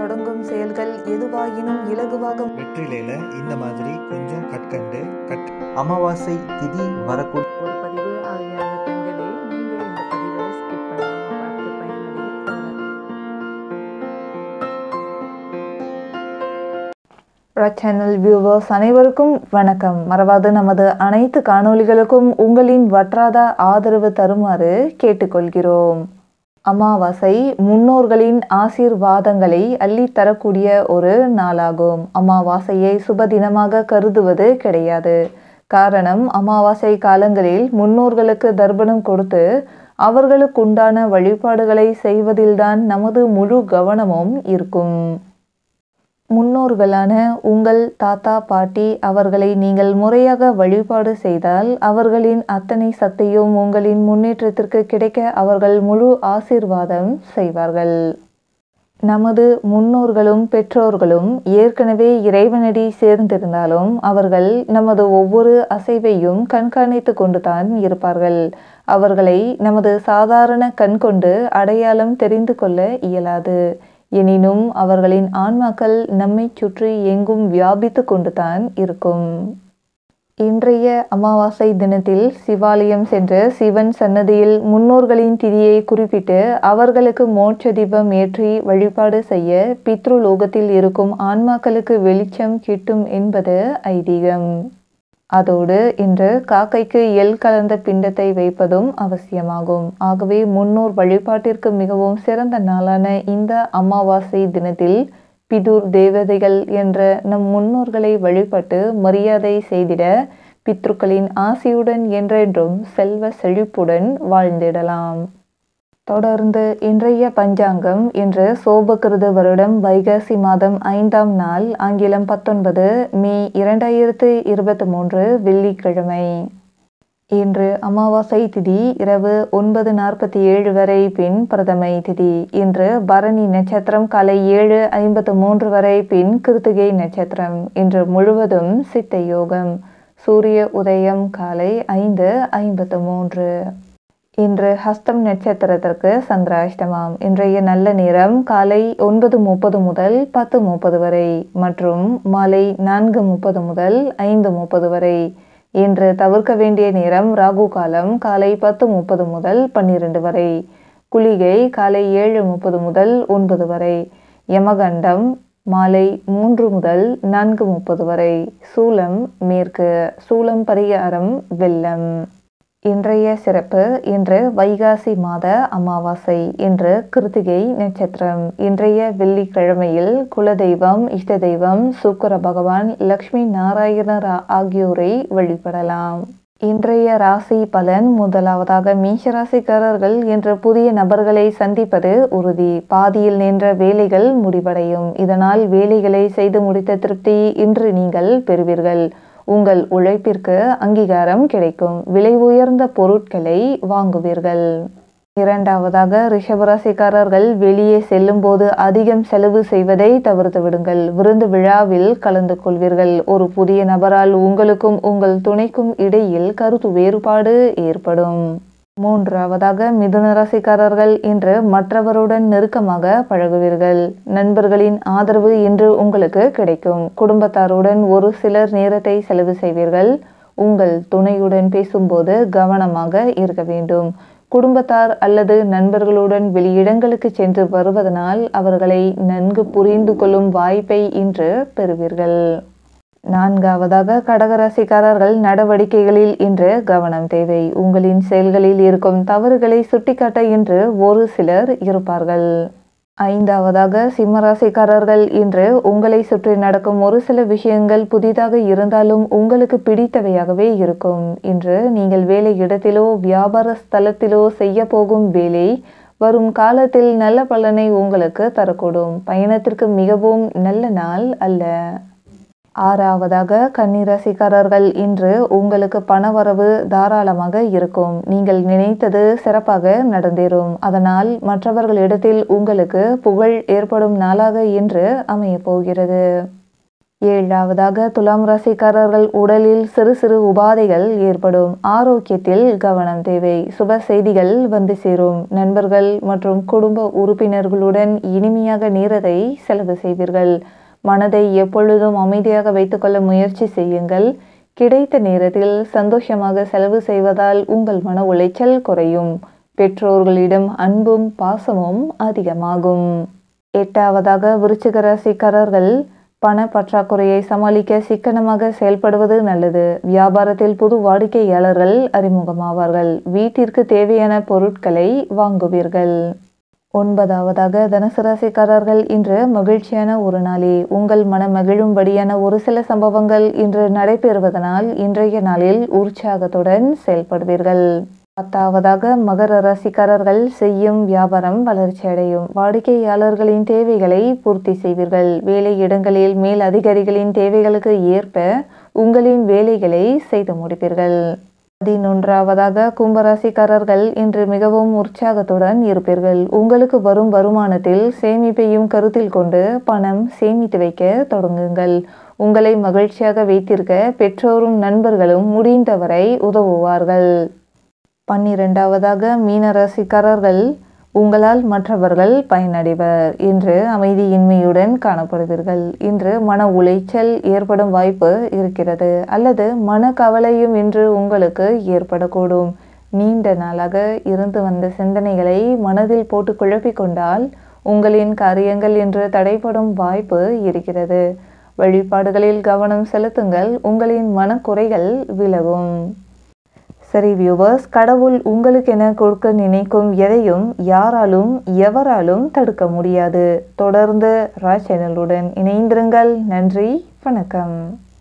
தொடங்கும் செயல்கள் எதுவாயினும் இலகுவாக வெற்றிலையில இந்த மாதிரி கொஞ்சம் கற்கண்டு கட் அமாவாசை திதி வரக்கூடிய ஒரு பதிவு ஆகையான பெண்களே நீங்கள் இந்த பதிவை ஸ்கிப் பண்ணாம பார்த்து பயனடைய சேனல் வியூவர்ஸ் அனைவருக்கும் வணக்கம் மறவாது நமது அனைத்து காணொளிகளுக்கும் உங்களின் வற்றாத ஆதரவு தருமாறு கேட்டுக்கொள்கிறோம் அமாவாசை முன்னோர்களின் ஆசீர்வாதங்களை அள்ளித் தரக்கூடிய ஒரு நாளாகும் அமாவாசையை சுப தினமாக கருதுவது கிடையாது காரணம் அமாவாசை காலங்களில் முன்னோர்களுக்கு தர்ப்பணம் கொடுத்து அவர்களுக்குண்டான வழிபாடுகளை செய்வதில்தான் நமது முழு கவனமும் இருக்கும் முன்னோர்களான உங்கள் தாத்தா பாட்டி அவர்களை நீங்கள் முறையாக வழிபாடு செய்தால் அவர்களின் அத்தனை சக்தியும் உங்களின் முன்னேற்றத்திற்கு கிடைக்க அவர்கள் முழு ஆசீர்வாதம் செய்வார்கள் நமது முன்னோர்களும் பெற்றோர்களும் ஏற்கனவே இறைவனடி சேர்ந்திருந்தாலும் அவர்கள் நமது ஒவ்வொரு அசைவையும் கண்காணித்து கொண்டுதான் இருப்பார்கள் அவர்களை நமது சாதாரண கண் கொண்டு அடையாளம் தெரிந்து கொள்ள இயலாது எனினும் அவர்களின் ஆன்மாக்கள் நம்மை சுற்றி எங்கும் வியாபித்து கொண்டுதான் இருக்கும் இன்றைய அமாவாசை தினத்தில் சிவாலயம் சென்று சிவன் சன்னதியில் முன்னோர்களின் திதியை குறிப்பிட்டு அவர்களுக்கு மோட்ச தீபம் ஏற்றி வழிபாடு செய்ய பித்ருலோகத்தில் இருக்கும் ஆன்மாக்களுக்கு வெளிச்சம் கிட்டும் என்பது ஐதீகம் அதோடு இன்று காக்கைக்கு எல் கலந்த பிண்டத்தை வைப்பதும் அவசியமாகும் ஆகவே முன்னோர் வழிபாட்டிற்கு மிகவும் சிறந்த நாளான இந்த அமாவாசை தினத்தில் பிதுர் தேவதைகள் என்ற நம் முன்னோர்களை வழிபட்டு மரியாதை செய்திட பித்ருக்களின் ஆசியுடன் என்றென்றும் செல்வ செழிப்புடன் வாழ்ந்திடலாம் தொடர்ந்து இன்றைய பஞ்சாங்கம் இன்று சோபகிருத வருடம் வைகாசி மாதம் ஐந்தாம் நாள் ஆங்கிலம் பத்தொன்பது மே இரண்டாயிரத்து இருபத்தி மூன்று வெள்ளிக்கிழமை இன்று அமாவாசை திதி இரவு ஒன்பது நாற்பத்தி ஏழு வரை பின் பிரதமை திதி இன்று பரணி நட்சத்திரம் காலை ஏழு ஐம்பத்து மூன்று வரை பின் கிருத்திகை நட்சத்திரம் இன்று முழுவதும் சித்த யோகம் சூரிய உதயம் காலை ஐந்து ஐம்பத்து மூன்று இன்று ஹஸ்தம் நட்சத்திரத்திற்கு சந்திராஷ்டமம் இன்றைய நல்ல நேரம் காலை ஒன்பது முப்பது முதல் பத்து முப்பது வரை மற்றும் மாலை நான்கு முப்பது முதல் ஐந்து முப்பது வரை இன்று தவிர்க்க வேண்டிய நேரம் ராகு காலம் காலை பத்து முப்பது முதல் பன்னிரண்டு வரை குளிகை காலை ஏழு முப்பது முதல் ஒன்பது வரை யமகண்டம் மாலை மூன்று முதல் நான்கு முப்பது வரை சூலம் மேற்கு சூலம் பரிகாரம் வெள்ளம் இன்றைய சிறப்பு இன்று வைகாசி மாத அமாவாசை இன்று கிருத்திகை நட்சத்திரம் இன்றைய வெள்ளிக்கிழமையில் குலதெய்வம் இஷ்ட தெய்வம் சுக்கர பகவான் லக்ஷ்மி நாராயணர் ஆகியோரை வழிபடலாம் இன்றைய ராசி பலன் முதலாவதாக மீஷராசிக்காரர்கள் என்ற புதிய நபர்களை சந்திப்பது உறுதி பாதியில் நின்ற வேலைகள் முடிவடையும் இதனால் வேலைகளை செய்து முடித்த திருப்தி இன்று நீங்கள் பெறுவீர்கள் உங்கள் உழைப்பிற்கு அங்கீகாரம் கிடைக்கும் விலை உயர்ந்த பொருட்களை வாங்குவீர்கள் இரண்டாவதாக ரிஷபராசிக்காரர்கள் வெளியே செல்லும் போது அதிகம் செலவு செய்வதை தவிர்த்து விடுங்கள் விருந்து விழாவில் கலந்து கொள்வீர்கள் ஒரு புதிய நபரால் உங்களுக்கும் உங்கள் துணைக்கும் இடையில் கருத்து வேறுபாடு ஏற்படும் மூன்றாவதாக மிதுன ராசிக்காரர்கள் இன்று மற்றவருடன் நெருக்கமாக பழகுவீர்கள் நண்பர்களின் ஆதரவு இன்று உங்களுக்கு கிடைக்கும் குடும்பத்தாருடன் ஒரு சிலர் நேரத்தை செலவு செய்வீர்கள் உங்கள் துணையுடன் பேசும்போது கவனமாக இருக்க வேண்டும் குடும்பத்தார் அல்லது நண்பர்களுடன் வெளியிடங்களுக்கு சென்று வருவதனால் அவர்களை நன்கு புரிந்து கொள்ளும் வாய்ப்பை இன்று பெறுவீர்கள் நான்காவதாக கடகராசிக்காரர்கள் நடவடிக்கைகளில் இன்று கவனம் தேவை உங்களின் செயல்களில் இருக்கும் தவறுகளை சுட்டிக்காட்ட இன்று ஒரு சிலர் இருப்பார்கள் ஐந்தாவதாக சிம்மராசிக்காரர்கள் இன்று உங்களை சுற்றி நடக்கும் ஒரு சில விஷயங்கள் புதிதாக இருந்தாலும் உங்களுக்கு பிடித்தவையாகவே இருக்கும் இன்று நீங்கள் வேலை இடத்திலோ வியாபார ஸ்தலத்திலோ செய்ய போகும் வேலை வரும் காலத்தில் நல்ல பலனை உங்களுக்கு தரக்கூடும் பயணத்திற்கு மிகவும் நல்ல நாள் அல்ல ஆறாவதாக கன்னிராசிக்காரர்கள் இன்று உங்களுக்கு பணவரவு தாராளமாக இருக்கும் நீங்கள் நினைத்தது சிறப்பாக நடந்தேறும் அதனால் மற்றவர்களிடத்தில் உங்களுக்கு புகழ் ஏற்படும் நாளாக இன்று அமைய போகிறது ஏழாவதாக துலாம் ராசிக்காரர்கள் உடலில் சிறு சிறு உபாதைகள் ஏற்படும் ஆரோக்கியத்தில் கவனம் தேவை சுப செய்திகள் வந்து சேரும் நண்பர்கள் மற்றும் குடும்ப உறுப்பினர்களுடன் இனிமையாக நேரத்தை செலவு செய்வீர்கள் மனதை எப்பொழுதும் அமைதியாக வைத்துக்கொள்ள முயற்சி செய்யுங்கள் கிடைத்த நேரத்தில் சந்தோஷமாக செலவு செய்வதால் உங்கள் மன உளைச்சல் குறையும் பெற்றோர்களிடம் அன்பும் பாசமும் அதிகமாகும் எட்டாவதாக விருச்சிக ராசிக்காரர்கள் பண பற்றாக்குறையை சமாளிக்க சிக்கனமாக செயல்படுவது நல்லது வியாபாரத்தில் புது வாடிக்கையாளர்கள் அறிமுகமாவார்கள் வீட்டிற்கு தேவையான பொருட்களை வாங்குவீர்கள் ஒன்பதாவதாக தனுசு ராசிக்காரர்கள் இன்று மகிழ்ச்சியான ஒரு நாளே உங்கள் மன மகிழும்படியான ஒரு சில சம்பவங்கள் இன்று நடைபெறுவதனால் இன்றைய நாளில் உற்சாகத்துடன் செயல்படுவீர்கள் பத்தாவதாக மகர ராசிக்காரர்கள் செய்யும் வியாபாரம் வளர்ச்சியடையும் வாடிக்கையாளர்களின் தேவைகளை பூர்த்தி செய்வீர்கள் வேலை இடங்களில் மேல் அதிகாரிகளின் தேவைகளுக்கு ஏற்ப உங்களின் வேலைகளை செய்து முடிப்பீர்கள் பதினொன்றாவதாக கும்பராசிக்காரர்கள் இன்று மிகவும் உற்சாகத்துடன் இருப்பீர்கள் உங்களுக்கு வரும் வருமானத்தில் சேமிப்பையும் கருத்தில் கொண்டு பணம் சேமித்து வைக்க தொடங்குங்கள் உங்களை மகிழ்ச்சியாக வைத்திருக்க பெற்றோரும் நண்பர்களும் முடிந்தவரை உதவுவார்கள் பன்னிரெண்டாவதாக மீனராசிக்காரர்கள் உங்களால் மற்றவர்கள் பயனடைவர் இன்று அமைதியின்மையுடன் காணப்படுவீர்கள் இன்று மன உளைச்சல் ஏற்படும் வாய்ப்பு இருக்கிறது அல்லது மன கவலையும் இன்று உங்களுக்கு ஏற்படக்கூடும் நீண்ட நாளாக இருந்து வந்த சிந்தனைகளை மனதில் போட்டு குழப்பிக் கொண்டால் உங்களின் காரியங்கள் இன்று தடைப்படும் வாய்ப்பு இருக்கிறது வழிபாடுகளில் கவனம் செலுத்துங்கள் உங்களின் மனக்குறைகள் விலகும் சரி வியூவர்ஸ் கடவுள் உங்களுக்கென கொடுக்க நினைக்கும் எதையும் யாராலும் எவராலும் தடுக்க முடியாது தொடர்ந்து ரா சேனலுடன் இணைந்திருங்கள் நன்றி வணக்கம்